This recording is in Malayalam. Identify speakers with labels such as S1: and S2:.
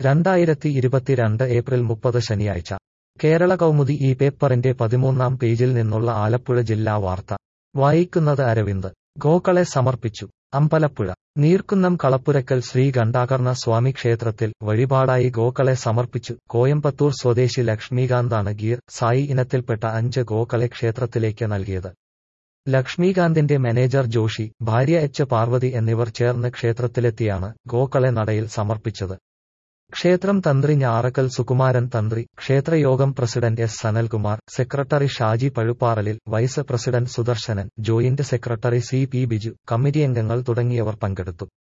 S1: രണ്ടായിരത്തി ഇരുപത്തിരണ്ട് ഏപ്രിൽ മുപ്പത് ശനിയാഴ്ച കേരള കൗമുദി ഈ പേപ്പറിന്റെ പതിമൂന്നാം പേജിൽ നിന്നുള്ള ആലപ്പുഴ ജില്ലാ വാർത്ത വായിക്കുന്നത് അരവിന്ദ് ഗോക്കളെ സമർപ്പിച്ചു അമ്പലപ്പുഴ നീർക്കുന്നം കളപ്പുരക്കൽ ശ്രീ ഘണ്ടാകർണ സ്വാമി ക്ഷേത്രത്തിൽ വഴിപാടായി ഗോക്കളെ സമർപ്പിച്ചു കോയമ്പത്തൂർ സ്വദേശി ലക്ഷ്മീകാന്താണ് ഗീർ സായി ഇനത്തിൽപ്പെട്ട അഞ്ച് ഗോക്കളെ ക്ഷേത്രത്തിലേക്ക് നൽകിയത് ലക്ഷ്മീകാന്തിന്റെ മാനേജർ ജോഷി ഭാര്യ എച്ച് പാർവതി എന്നിവർ ചേർന്ന് ക്ഷേത്രത്തിലെത്തിയാണ് ഗോക്കളെ നടയിൽ സമർപ്പിച്ചത് ക്ഷേത്രം തന്ത്രി ഞാറക്കൽ സുകുമാരൻ തന്ത്രി ക്ഷേത്രയോഗം president S Sanalkumar secretary Shaji പഴുപ്പാറലിൽ vice president Sudarsanan joint secretary C P Biju committee അംഗങ്ങൾ തുടങ്ങിയവർ പങ്കെടുത്തു